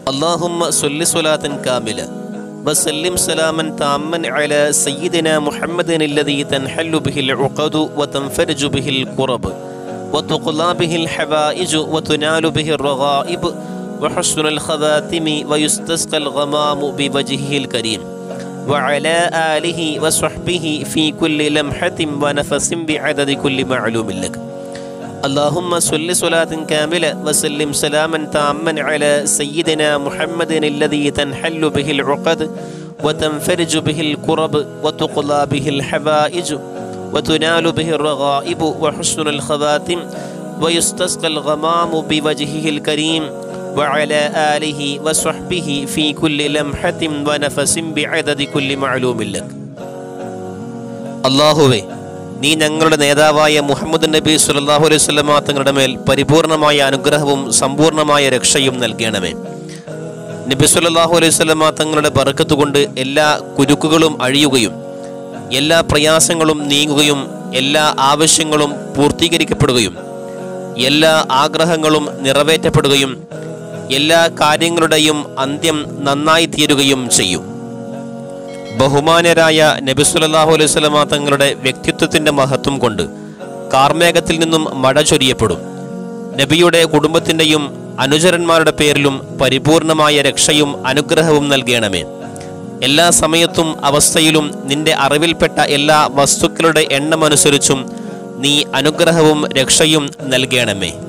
اللهم صل صلاة كاملة وسلم سلاما تاما على سيدنا محمد الذي تنحل به العقد وتنفرج به الكرب وتقلى به الحوائج وتنال به الرغائب وحسن الخواتم ويستسقى الغمام بوجهه الكريم وعلى آله وصحبه في كل لمحة ونفس بعدد كل معلوم لك اللهم صل صلاة كاملة وسلم سلاما تاما على سيدنا محمد الذي تنحل به العقد وتنفرج به الكرب وتقلى به الحوائج وتنال به الرغائب وحسن الخواتم ويستسقى الغمام بوجهه الكريم وعلى آله وصحبه في كل لمحة ونفس بعدد كل معلوم لك അള്ളാഹുവേ നീ ഞങ്ങളുടെ നേതാവായ മുഹമ്മദ് നബി സുല്ലാഹു അലൈഹി സ്വലമ തങ്ങളുടെ മേൽ പരിപൂർണമായ അനുഗ്രഹവും സമ്പൂർണമായ രക്ഷയും നൽകണമേ നബി സുല്ലാഹു അലൈഹി സ്വലമ തങ്ങളുടെ ബറക്കത്ത് കൊണ്ട് എല്ലാ കുരുക്കുകളും അഴിയുകയും എല്ലാ പ്രയാസങ്ങളും നീങ്ങുകയും എല്ലാ ആവശ്യങ്ങളും പൂർത്തീകരിക്കപ്പെടുകയും എല്ലാ ആഗ്രഹങ്ങളും നിറവേറ്റപ്പെടുകയും എല്ലാ കാര്യങ്ങളുടെയും അന്ത്യം നന്നായി തീരുകയും ചെയ്യും ബഹുമാനരായ നബി സുല്ലല്ലാഹു അലൈഹി വസല്ലമ തങ്ങളുടെ വ്യക്തിത്വത്തിന്റെ മഹത്വം കൊണ്ട് കാർമേഘത്തിൽ നിന്നും മഴ ചൊരിയപ്പെടും നബിയുടെ കുടുംബത്തിന്റെയും അനുചരന്മാരുടെ പേരിലും പരിപൂർണമായ രക്ഷയും അനുഗ്രഹവും നൽകണമേ എല്ലാ സമയത്തും അവസ്ഥയിലും നിന്റെ അറിവിൽപ്പെട്ട എല്ലാ വസ്തുക്കളുടെ എണ്ണമനുസരിച്ചും നീ അനുഗ്രഹവും രക്ഷയും നൽകണമേ